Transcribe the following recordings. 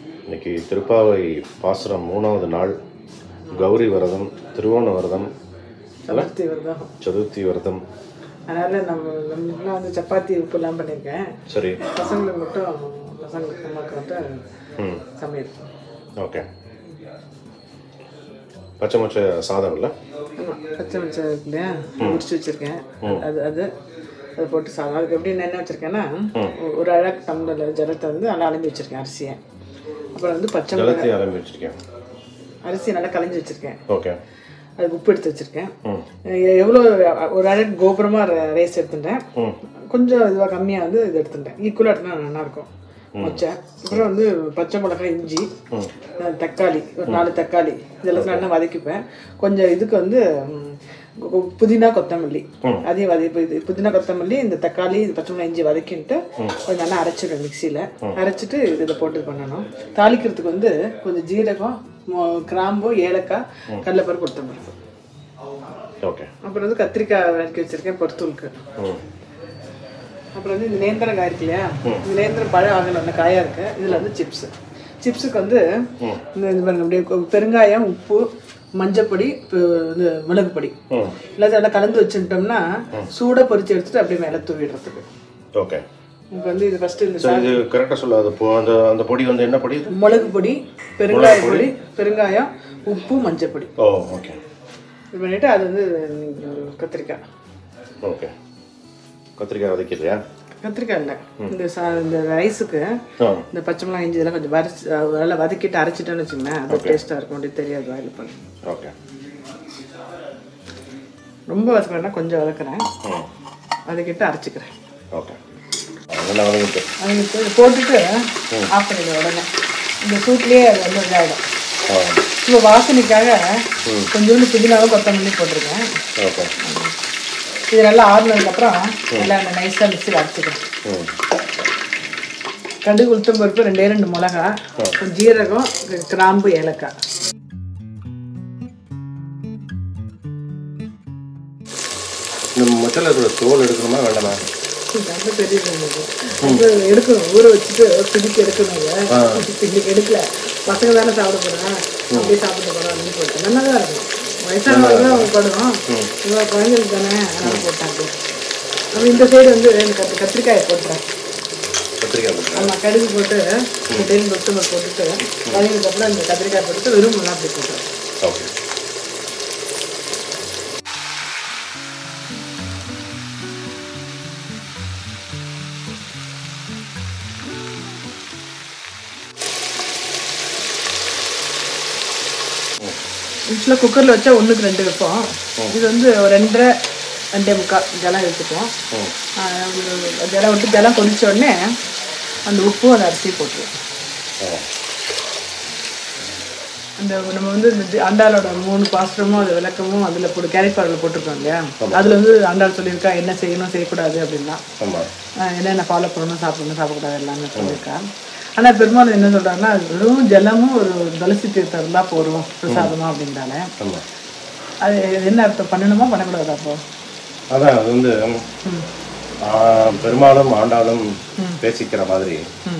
இன்னைக்கு திருப்பாவை பாசுரம் மூணாவது நாள் கௌரி விரதம் திருவோண விரதம் சதுர்த்தி விரதம் சதுர்த்தி விரதம் அதனால நம்ம நம்மளாம் வந்து சப்பாத்தி உப்புலாம் பண்ணியிருக்கேன் சரி பசங்களுக்கு மட்டும் பசங்களுக்கு அம்மாவுக்கு மட்டும் ம் சமையல் ஓகே பச்சை மொச்சை சாதம் இல்லை ஆமாம் பச்சை மிச்சம் இருக்கு இல்லையா முடிச்சு வச்சுருக்கேன் அது அது அதை போட்டு சாதம் அதுக்கு எப்படி என்ன வச்சுருக்கேன்னா ஒரு அழகு டம்ளர் ஜலத்தை வந்து நல்லா அலம்பி வச்சுருக்கேன் அரிசியை அப்புறம் வந்து பச்சை மிளகாய் ஜலத்தையும் அலம்பி வச்சிருக்கேன் அரிசியை நல்லா களைஞ்சி வச்சுருக்கேன் ஓகே அதுக்கு உப்பு எடுத்து வச்சுருக்கேன் ம் எவ்வளோ ஒரு அழகு கோபுரமாக ரைஸ் எடுத்துட்டேன் ம் கொஞ்சம் இதுவாக கம்மியாக வந்து இது எடுத்துட்டேன் ஈக்குவலாக எடுத்துனா நல்லாயிருக்கும் மொச்சை அப்புறம் வந்து பச்சை மிளகாய் இஞ்சி அஹ் தக்காளி ஒரு நாலு தக்காளி இதெல்லாம் நல்லா வதக்கிப்பேன் கொஞ்சம் இதுக்கு வந்து ம், கு- புதினா கொத்தமல்லி அதையும் வதக்கி இப்போ இது புதினா கொத்தமல்லி இந்த தக்காளி இந்த பச்சை மிளகாய் இஞ்சி வதக்கிட்டு கொஞ்சம் நல்லா அரைச்சிடுவேன் மிக்சியில் அரைச்சிட்டு இதில் போட்டு பண்ணணும் தாளிக்கிறதுக்கு வந்து கொஞ்சம் ஜீரகம் மொ- கிராம்பு ஏலக்காய் கடலைப்பருப்பு கொத்தமல்லி ஓகே அப்புறம் வந்து கத்திரிக்காய் வதக்கி வச்சிருக்கேன் பொறுத்தூளுக்கு ம் அப்புறம் வந்து இந்த நேந்திரம் காய் இருக்கு இல்லையா இந்த நேந்திரம் பழம் ஆகல அந்த காயாக இருக்கு இதில் வந்து சிப்ஸ் சிப்ஸுக்கு வந்து இந்த இது பாருங்க அப்படியே கொ- பெருங்காயம் உப்பு மஞ்சப்பொடி இப்போ இது மிளகு பொடி ம் எல்லாத்தையும் நல்லா கலந்து வச்சுட்டோம்னா சூடாக பொரிச்சு எடுத்துட்டு அப்படியே மேலே தூவிடுறதுக்கு ஓகே இப்போ வந்து இது ஃபஸ்ட்டு இந்த ஸோ இது கரெக்டாக சொல்ல அது போ அந்த அந்த பொடி வந்து என்ன பொடி இது மிளகு பொடி பெருங்காய பொடி பெருங்காயம் உப்பு மஞ்சப்பொடி ஓ ஓகே இது பண்ணிட்டு அது வந்து கத்திரிக்காய் ஓகே கத்திரிக்காய் வதக்கிடுறியா கத்திரிக்காய் இல்லை இந்த சா இந்த ரைஸுக்கு ஆ இந்த பச்சை மிளகாய் இஞ்சி இதெல்லாம் கொஞ்சம் வரைச்சி நல்லா வதக்கிட்டு அரைச்சிட்டோன்னு வச்சுங்களேன் அது டேஸ்ட்டாக இருக்கும் அப்படி தெரியாது வாயில் பண்ணி ஓகே ரொம்ப வதக்கிறேன்னா கொஞ்சம் வதக்குறேன் ம் வதக்கிட்டு அரைச்சிக்கிறேன் ஓகே நல்லா வதங்கிட்டு அதுக்கு இது போட்டுட்டு ஆஃப் பண்ணிடுவேன் உடனே இந்த சூட்லேயே அது வந்து இதாகிடும் ஆ இப்போ வாசனைக்காக கொஞ்சோண்டு புதினாவும் கொத்தமல்லி போட்டிருக்கேன் ஓகே இது நல்லா ஆறுனதுக்கப்புறம் நல்லா அந்த நைஸாக மிக்சியில் அரைச்சிக்கிறேன் ம் கடுகு உளுத்தம் பருப்பு ரெண்டே ரெண்டு மிளகா கொஞ்சம் ஜீரகம் கிராம்பு ஏலக்காய் இந்த மொச்சல இருக்கிற தோல் எடுக்கணுமா வேண்டாமா ரொம்ப பெரிய இது. ரொம்ப எடுக்கணும் ஊற வச்சுட்டு பிடிக்க எடுக்கணும் அதை. இன்னைக்கு எடுக்கல பசங்க தானே சாப்பிட போறேன் அப்படியே சாப்பிட போறோம் அப்படின்னு போட்டேன் நல்லா தான் இருக்கும் வயசானவங்க தான் படும் இவன் குழந்தைங்களுக்கு தானே அதனால போட்டாங்க அப்புறம் இந்த சைடு வந்து எனக்கு அப்ப கத்திரிக்காயை போட்டுறேன் கத்திரிக்காய் போட்டுறேன் ஆமாம் கடுகு போட்டு டெய்லி கொத்தமல்லி போட்டுட்டு வதங்கினதுக்கப்புறம் இந்த கத்திரிக்காய் போட்டு வெறும் மிளகா அப்படி போட்டுறேன் ஓகே யூஸ்வலாக குக்கரில் வச்சா ஒன்றுக்கு ரெண்டு வைப்போம் இது வந்து ஒரு ரெண்டரை ரெண்டே முக்கால் ஜலம் எடுத்துப்போம் ம் ஆஹ் ஜலம் விட்டு ஜலம் கொதிச்ச உடனே அந்த உப்பும் அந்த அரிசியும் போட்டுருவோம் ஓ அந்த நம்ம வந்து இந்த தி- ஆண்டாளோட மூணு பாஸ்டமும் அது விளக்கமும் அதில் போட்டு கேரிப்பாரில் போட்டிருக்கோம் இல்லையா அதில் வந்து ஆண்டாள் சொல்லியிருக்கா என்ன செய்யணும் செய்யக்கூடாது அப்படின்னா ஆமாம் ஆஹ் என்னென்ன ஃபாலோ பண்ணணும் சாப்பிடணும் சாப்பிடக்கூடாது எல்லாமே சொல்லியிருக்கா ஆனால் பெருமாள் என்ன சொல்கிறாங்கன்னா வெறும் ஜலமும் ஒரு துளசி தீர்த்தம் இருந்தால் போதும் பிரசாதமா அப்படின்றாலே ஆமாம் அது என்ன அர்த்தம் பண்ணணுமா பண்ணக்கூடாது அப்போ அதான் அது வந்து ஆ, பெருமாளும் ஆண்டாளும் பேசிக்கிற மாதிரி ம்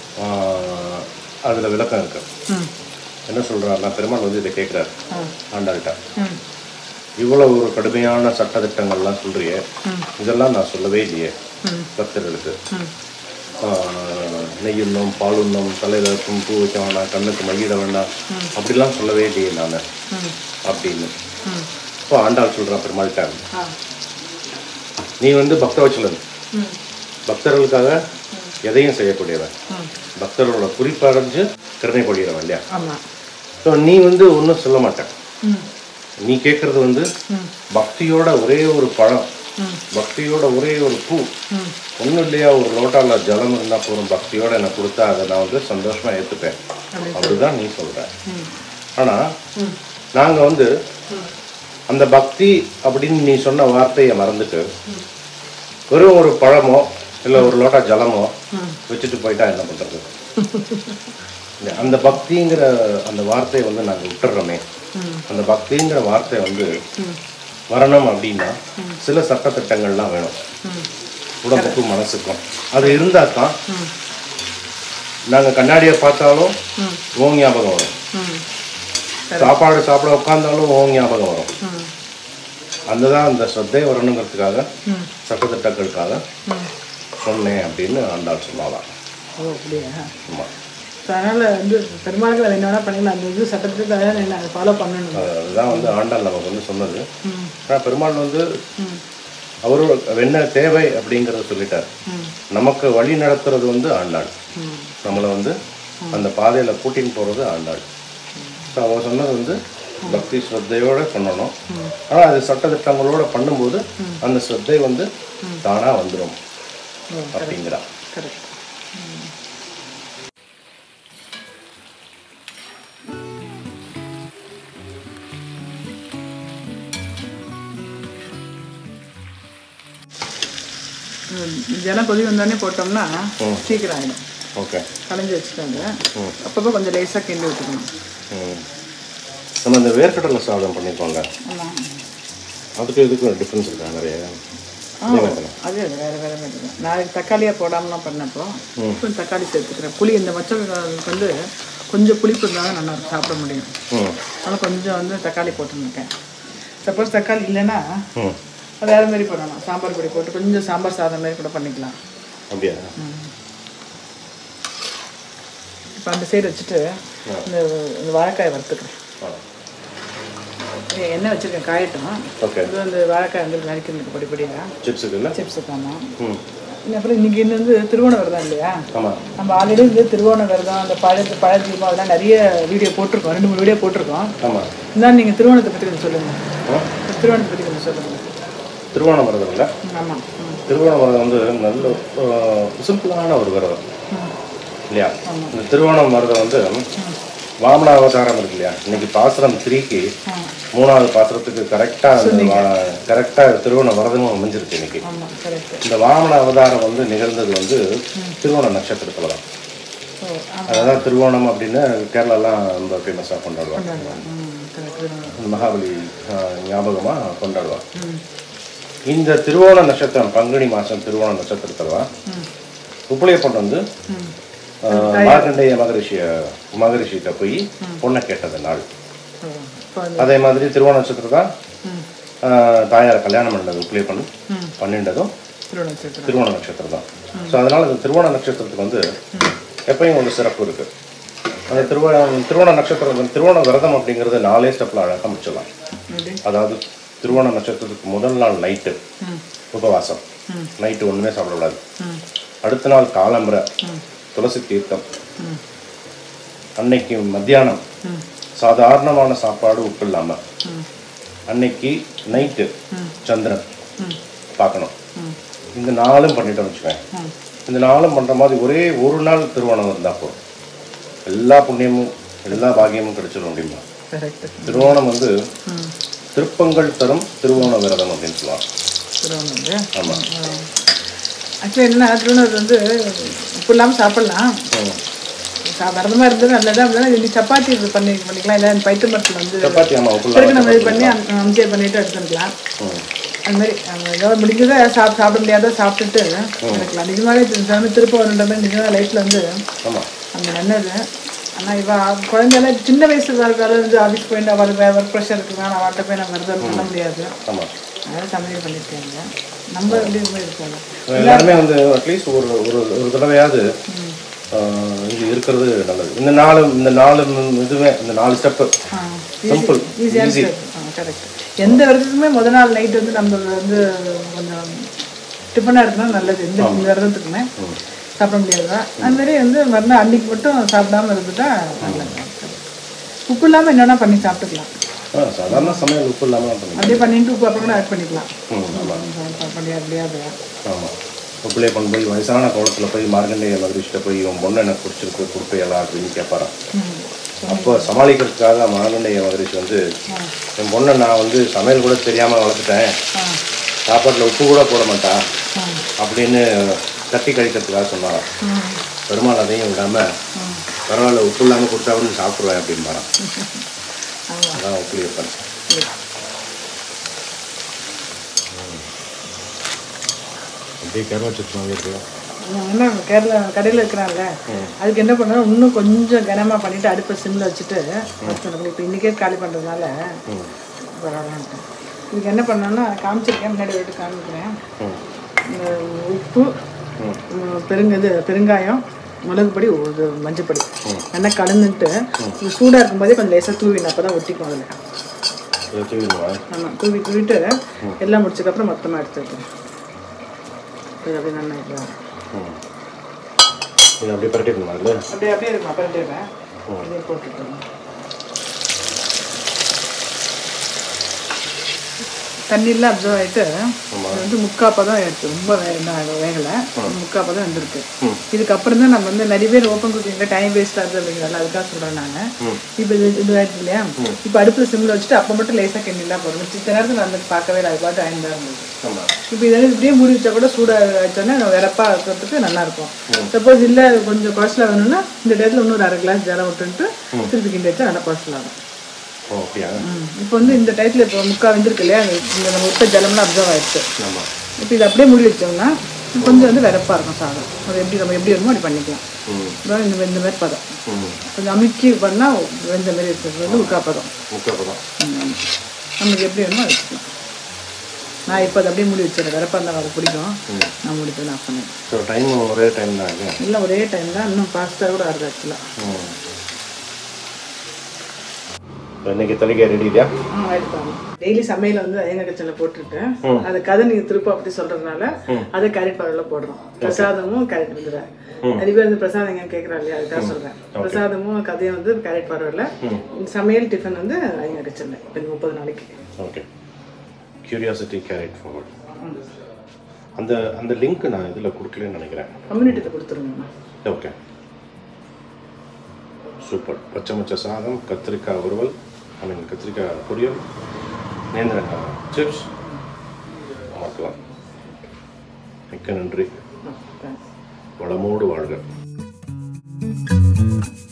அதில் விளக்கம் இருக்கு ம் என்ன சொல்றாருன்னா பெருமாள் வந்து இதை கேட்குறாரு ஆண்டாள்கிட்ட ம் இவ்வளவு ஒரு கடுமையான சட்டதிட்டங்கள்லாம் சொல்றியே இதெல்லாம் நான் சொல்லவே இல்லையே பக்தர்களுக்கு ஆ, நெய்யுண்ணும் பாலுண்ணும் தலைவருக்கும் பூ வைக்க வேணாம் கண்ணுக்கு மையிட வேண்டாம் அப்படிலாம் சொல்லவே இல்லையே நான் அப்படின்னு இப்போ ஆண்டாள் சொல்றா பெருமாள்கிட்ட ஆ நீ வந்து பக்தவச்சலன் ம் பக்தர்களுக்காக எதையும் செய்யக்கூடியவன் பக்தர்களோட குறிப்படைஞ்சு கருணை பொழிகிறவன் இல்லையா ஆமாம் ஸோ நீ வந்து ஒன்றும் சொல்ல மாட்டேன் ம் நீ கேட்கறது வந்து பக்தியோட ஒரே ஒரு பழம் ம். பக்தியோட ஒரே ஒரு பூ ம் ஒன்றும் இல்லையா ஒரு லோட்டால ஜலம் இருந்தால் போதும் பக்தியோட எனக்கு கொடுத்தா அதை நான் வந்து சந்தோஷமா ஏற்றுப்பேன் அப்படி அப்படிதான் நீ சொல்ற ம் ஆனா ம் நாங்க வந்து அந்த பக்தி அப்படின்னு நீ சொன்ன வார்த்தையை மறந்துட்டு வெறும் ஒரு பழமோ இல்லை ஒரு லோட்டா ஜலமோ வச்சுட்டு போயிட்டா என்ன பண்றது இல்ல, அந்த பக்திங்கிற அந்த வார்த்தையை வந்து நாங்கள் விட்டுறோமே அந்த பக்திங்கிற வார்த்தை வந்து வரணும் அப்படின்னா சில சட்டத்திட்டங்கள்லாம் வேணும் உடம்புக்கும் மனசுக்கும் அது இருந்தால் தான் நாங்கள் கண்ணாடியை பார்த்தாலும் ஓ ஞாபகம் வரும் ம் சாப்பாடு சாப்பிட உட்காந்தாலும் ஓ ஞாபகம் வரும் ம் அந்த தான் அந்த ஸ்ரத்தை வரணுங்கிறதுக்காக ம் சட்டத்திட்டங்களுக்காக ம் சொன்னேன் அப்படின்னு ஆண்டாள் சொன்னாலாம் ஓ அப்படியா ஆமாம் ஸோ அதனால் வந்து பெருமாளுக்கு அதை என்ன வேணால் பண்ணிக்கலாம் அந்த இது சட்டத்துக்கு அதை நான் ஃபாலோ பண்ணணும் அதுதான் வந்து ஆண்டாள் நமக்கு வந்து சொன்னது ம் ஆனால் பெருமாள் வந்து ம் அவரு என்ன தேவை அப்படிங்கிறத சொல்லிட்டார் ம் நமக்கு வழி நடத்துறது வந்து ஆண்டாள் ம் நம்மளை வந்து அந்த பாதையில் கூட்டின்னு போகிறது ஆண்டாள் ஸோ அவங்க சொன்னது வந்து பக்தி ஸ்ரத்தையோட பண்ணணும் ஆனால் அது சட்டத்திட்டங்களோட பண்ணும்போது அந்த ஸ்ரத்தை வந்து தானாக வந்துடும் அப்படிங்கிறா கரெக்ட் ஜலம் கொதி வந்தோடனே போட்டோம்னா சீக்கிரம் ஆகிடும் ஓகே களைஞ்சி வச்சுக்கோங்க அப்பப்போ கொஞ்சம் லேசாக கிண்டி விட்டுக்கணும் நம்ம இந்த வேர்க்கடலை சாதம் பண்ணியிருக்கோங்க ஆமாம் அதுக்கு இதுக்கு டிஃப்ரென்ஸ் இருக்கா நிறைய அது வேறு வேறு வேறு நான் தக்காளியாக போடாமலாம் பண்ணப்போ கொஞ்சம் தக்காளி சேர்த்துக்கிறேன் புளி இந்த மொச்சை வந்து கொஞ்சம் புளிப்பு இருந்தால் நல்லா இருக்கும் சாப்பிட முடியும் ம் அதனால் கொஞ்சம் வந்து தக்காளி போட்டுருக்கேன் சப்போஸ் தக்காளி இல்லைன்னா ம் வேறு மாதிரி பண்ணலாம் சாம்பார் பொடி போட்டு கொஞ்சம் சாம்பார் சாதம் மாதிரி கூட பண்ணிக்கலாம் அப்படியா இப்போ அந்த சைடு வச்சுட்டு இந்த இந்த வாழைக்காய் வறுத்துக்கிறேன் ஏ, எண்ணெய் வச்சுருக்கேன் காயட்டும் ஓகே இது அந்த வாழைக்காய் வந்து நறுக்கி பொடி பொடியாக சிப்ஸுக்கு இல்லை சிப்ஸுக்கு ஆமாம் ம் அப்புறம் இன்னைக்கு இன்னும் வந்து திருவோண விரதம் இல்லையா ஆமாம் நம்ம ஆல்ரெடி வந்து திருவோண விரதம் அந்த பழத்து பழ தீபம் அதெல்லாம் நிறைய வீடியோ போட்டிருக்கோம் ரெண்டு மூணு வீடியோ போட்டிருக்கோம் ஆமாம் இருந்தாலும் நீங்கள் திருவோணத்தை பற்றி கொஞ்சம் சொல்லுங்கள் ஆ திருவோணத்தை பற்றி கொஞ்சம் சொல்லுங்கள் திருவோணம் இல்லை ஆமாம் ம் திருவோணம் விரதம் வந்து நல்ல சிம்பிளான ஒரு விரதம் ம் இல்லையா இந்த திருவோணம் விரதம் வந்து வாமன அவதாரம் இருக்கு இல்லையா இன்னைக்கு பாசுரம் த்ரீக்கு மூணாவது பாசுரத்துக்கு கரெக்டாக கரெக்டாக திருவோண விரதமும் அமைஞ்சிருக்கு இன்னைக்கு ஆமாம் கரெக்ட் இந்த வாமன அவதாரம் வந்து நிகழ்ந்தது வந்து திருவோண நட்சத்திரத்தில் தான் ஓ அதுதான் திருவோணம் அப்படின்னு கேரளாலாம் ரொம்ப ஃபேமஸாக கொண்டாடுவாங்க ம் கரெக்ட் மகாபலி ஞாபகமாக கொண்டாடுவாங்க ம் இந்த திருவோண நட்சத்திரம் பங்குனி மாதம் திருவோண நட்சத்திரத்தில் தான் ம் உப்புளையப்பன் வந்து ம் ஆஹ், மார்க்கண்டேய மகரிஷிய மகரிஷிகிட்ட போய் பொண்ணை கேட்டது நாள் ஓ இப்போ வந்து அதே மாதிரி திருவோண நட்சத்திரம் தான் ம் ஆஹ், தாயாரை கல்யாணம் பண்ணது உப்புளையப்பன் ம் பன்னெண்டதும் திருவண்ணாச்சத்திரம் திருவோண நட்சத்திரம் தான் ஸோ அதனால இந்த திருவோண நட்சத்திரத்துக்கு வந்து எப்பயும் ஒரு சிறப்பு இருக்கு அந்த திருவோண திருவோண நட்சத்திரம் திருவோண விரதம் அப்படிங்கிறது நாலே ஸ்டெப்பில் அழகாக முடிச்சிடலாம் எப்படி அதாவது திருவோண நட்சத்திரத்துக்கு முதல் நாள் நைட்டு ம் உபவாசம் ம். நைட்டு ஒன்றுமே சாப்பிடக்கூடாது ம் அடுத்த நாள் காலம்பரை துளசி தீர்த்தம் ம் அன்னைக்கு மத்தியானம் ம் சாதாரணமான சாப்பாடு உப்பு இல்லாமல் ம் அன்னைக்கு நைட்டு சந்திரன் ம் பார்க்கணும் ம் இந்த நாளும் பண்ணிட்டோம்னு வச்சுக்கோங்க ம் இந்த நாளும் பண்ணுற மாதிரி ஒரே ஒரு நாள் திருவோணம் இருந்தால் போதும் எல்லா புண்ணியமும் எல்லா பாக்கியமும் கிடைச்சிட முடியுமா கரெக்ட் திருவோணம் வந்து ம் திருப்பங்கள் தரும் திருவோண விரதம் அப்படின்னு சொல்லுவாங்க திருவண்ணாமலை ஆமாம் ஆக்சுவலி என்ன திருவண்ணாமலை வந்து உப்பு இல்லாமல் சாப்பிட்லாம் விரதமாக இருந்தது நல்லதா இருந்தாலும் இன்னைக்கு சப்பாத்தி இது பண்ணி பண்ணிக்கலாம் இல்லை பைத்து மரத்தில் வந்து சப்பாத்தி ஆமாம் உப்பு பிறகு நம்ம இது பண்ணி அம்ஜே பண்ணிட்டு எடுத்துக்கலாம் அது மாதிரி அவங்க ஏதோ முடிஞ்சதை சாப் சாப்பிட முடியாத சாப்பிட்டுட்டு இருக்கலாம் நிஜமாவே சாமி திருப்ப வரன்ற மாதிரி நிஜமாக லைஃப்பில் வந்து ஆமாம் அந்த நல்லது ஆனால் இவ குழந்தைல சின்ன வயசு இருக்கால வந்து ஆஃபீஸ் போயிட்டு அவளுக்கு ஒர்க் ப்ரெஷர் இருக்குன்னா அவள்கிட்ட போய் நம்ம விரதம் பண்ண முடியாது ஆமாம் அதனால சமையல் பண்ணியிருக்காங்க நம்ம எப்படி இது மாதிரி இருக்கோம் எல்லாருமே வந்து அட்லீஸ்ட் ஒரு ஒரு ஒரு தடவையாவது ஆஹ், இது இருக்கிறது நல்லது இந்த நாலு இந்த நாலு இதுவே இந்த நாலு ஸ்டெப்பு சிம்பிள் ஈஸியான ஈஸி கரெக்ட் எந்த விரதத்துக்குமே முத நாள் நைட் வந்து நம்ம வந்து கொஞ்சம் டிஃபனாக எடுத்தோம்னா நல்லது எந்த இந்த விரதத்துக்குமே சாப்பிட முடியாதா அது மாதிரி வந்து மறுநாள் அன்னைக்கு மட்டும் சாப்பிடாம இருந்துட்டா நல்லது உப்பு இல்லாமல் என்னென்னா பண்ணி சாப்பிட்டுக்கலாம் ஆ சாதாரண சமையல் உப்பு இல்லாமல் பண்ணுங்க அப்படியே பண்ணிட்டு உப்பு அப்புறம் கூட ஆட் பண்ணிக்கலாம் ம் ஆமாம் அப்படியா முடியாது ஆமாம் உப்புலே கொண்டு போய் வயசான கோலத்தில் போய் மார்கண்டேய மகரிஷ்ட போய் உன் பொண்ணு எனக்கு பிடிச்சிருக்கு கொடுப்பையலாம் அப்படின்னு கேட்பாராம் அப்போ சமாளிக்கிறதுக்காக மார்கண்டேய மகரிஷி வந்து என் பொண்ணை நான் வந்து சமையல் கூட தெரியாமல் வளர்த்துட்டேன் சாப்பாட்டில் உப்பு கூட போட மாட்டா அப்படின்னு தட்டி கழிக்கிறதுக்காக சொன்னாராம் பெருமாள் அதையும் விடாமல் பரவாயில்ல உப்பு இல்லாமல் கொடுத்தா கூட சாப்பிடுவேன் அப்படின்பாராம் அதான் உப்புலியப்பன் அப்படியே கேரளா சட்னாவே இருக்கு என்ன கேரளா கடையில் இருக்கிறான்ல அதுக்கு என்ன பண்ணணும் இன்னும் கொஞ்சம் கனமாக பண்ணிவிட்டு அடுப்பை சிம்மில் வச்சுட்டு வச்சிடணும் இப்போ இன்றைக்கே காலி பண்ணுறதுனால பரவாயில்ல இதுக்கு என்ன பண்ணணும்னா காமிச்சிருக்கேன் முன்னாடி போயிட்டு காமிக்கிறேன் ம் இந்த உப்பு ம், பெருங்க இது பெருங்காயம் மிளகுப்பொடி இது மஞ்சப்பொடி நல்லா கலந்துட்டு இது சூடாக இருக்கும்போதே கொஞ்சம் லேசாக தூவிடணும் அப்போ தான் ஒட்டிக்கும் அதில் இதை தூவிடுவா ஆமாம் தூவி தூவிட்டு எல்லாம் முடிச்சதுக்கப்புறம் மொத்தமாக எடுத்து வைக்கிறேன் இது அப்படியே நல்லா இருக்கும் ம் இது அப்படியே பரட்டிடணுமா அதில் அப்படியே அப்படியே இருக்கும் அப்புறம் இதே போட்டுட்டு தண்ணியெல்லாம் அப்சர்வ் ஆகிட்டு இது வந்து முக்கா பதம் எடுத்து ரொம்ப வே வேகலை முக்கா பதம் வந்திருக்கு இதுக்கப்புறம் தான் நம்ம வந்து நிறைய பேர் ஓப்பன் குக்கிங்கில் டைம் வேஸ்ட் ஆகுது அப்படிங்கிறதால அதுக்காக சொல்கிறேன் நான் இப்போ இது இது ஆயிடுச்சு இல்லையா இப்போ அடுப்பில் சிம்மில் வச்சுட்டு அப்போ மட்டும் லேசாக கிண்டிலாம் போடணும் சித்த நேரத்தில் வந்து பார்க்கவே இல்லை அது பாட்டு டைம் தான் இருந்தது ஆமாம் இப்போ இதெல்லாம் இப்படியே மூடி வச்சா கூட சூடாக வச்சோன்னா வெறப்பா இருக்கிறதுக்கு நல்லா இருக்கும் சப்போஸ் இல்லை கொஞ்சம் கொசலாக வேணும்னா இந்த டயத்தில் இன்னொரு அரை கிளாஸ் ஜலம் விட்டுட்டு திருப்பி கிண்டி வச்சா நல்லா கொசலாகும் ஓ அப்படியா இப்போ வந்து இந்த டயத்தில் இப்போ முக்கா வெந்திருக்கு இல்லையா இந்த இந்த நம்ம விட்ட ஜலம்லாம் அப்சர்வ் ஆயிடுச்சு ஆமாம் இப்போ இதை அப்படியே மூடி வச்சோம்னா கொஞ்சம் வந்து வெறப்பா இருக்கும் சாதம் அது எப்படி நம்ம எப்படி வேணுமோ அப்படி பண்ணிக்கலாம் ம் அதான் இந்த இந்த மாதிரி பதம் ம் கொஞ்சம் அமுக்கி பண்ணால் வெந்த மாதிரி இருக்கிறது வந்து முக்கா பதம் முக்கால் பதம் ம். நமக்கு எப்படி வேணுமோ அது வச்சுக்கலாம் நான் இப்போ அதை அப்படியே மூடி வச்சிடறேன் வெறப்பா இருந்தால் அது பிடிக்கும் நான் முடித்து நான் பண்ணேன் ஸோ டைம் ஒரே டைம் தான் இது எல்லாம் ஒரே டைம் தான் இன்னும் ஃபாஸ்ட்டாக கூட ஆகுது ஆக்சுவலாக ம் இன்னைக்கு தலைக்கு ரெடி இல்லையா டெய்லி சமையல் வந்து ஐயங்க கிச்சனில் போட்டுருக்கேன் அது கதை நீங்கள் திருப்ப அப்படி சொல்றதுனால அதை கேரட் பழம்ல போடுறோம் பிரசாதமும் கேரட் வந்துடுறேன் நிறைய பேர் வந்து பிரசாதம் எங்கன்னு கேட்குறா இல்லையா அதுக்காக சொல்றேன் பிரசாதமும் கதையும் வந்து கேரட் பரவாயில்ல சமையல் டிஃபன் வந்து ஐயங்க கிச்சனில் இப்போ இந்த முப்பது நாளைக்கு ஓகே கியூரியாசிட்டி கேரிட் ஃபார்வர்ட் அந்த அந்த லிங்க் நான் இதில் கொடுக்கலன்னு நினைக்கிறேன் கம்யூனிட்டியில் கொடுத்துருங்க ஓகே சூப்பர் பச்சை மச்ச சாதம் கத்திரிக்காய் வறுவல் ஐ மீன் கத்திரிக்காய் பொரியல் நேந்திரங்காய் சிப்ஸ் பார்க்கலாம் மிக்க நன்றி தேங்க்ஸ் வளமோடு வாழ்க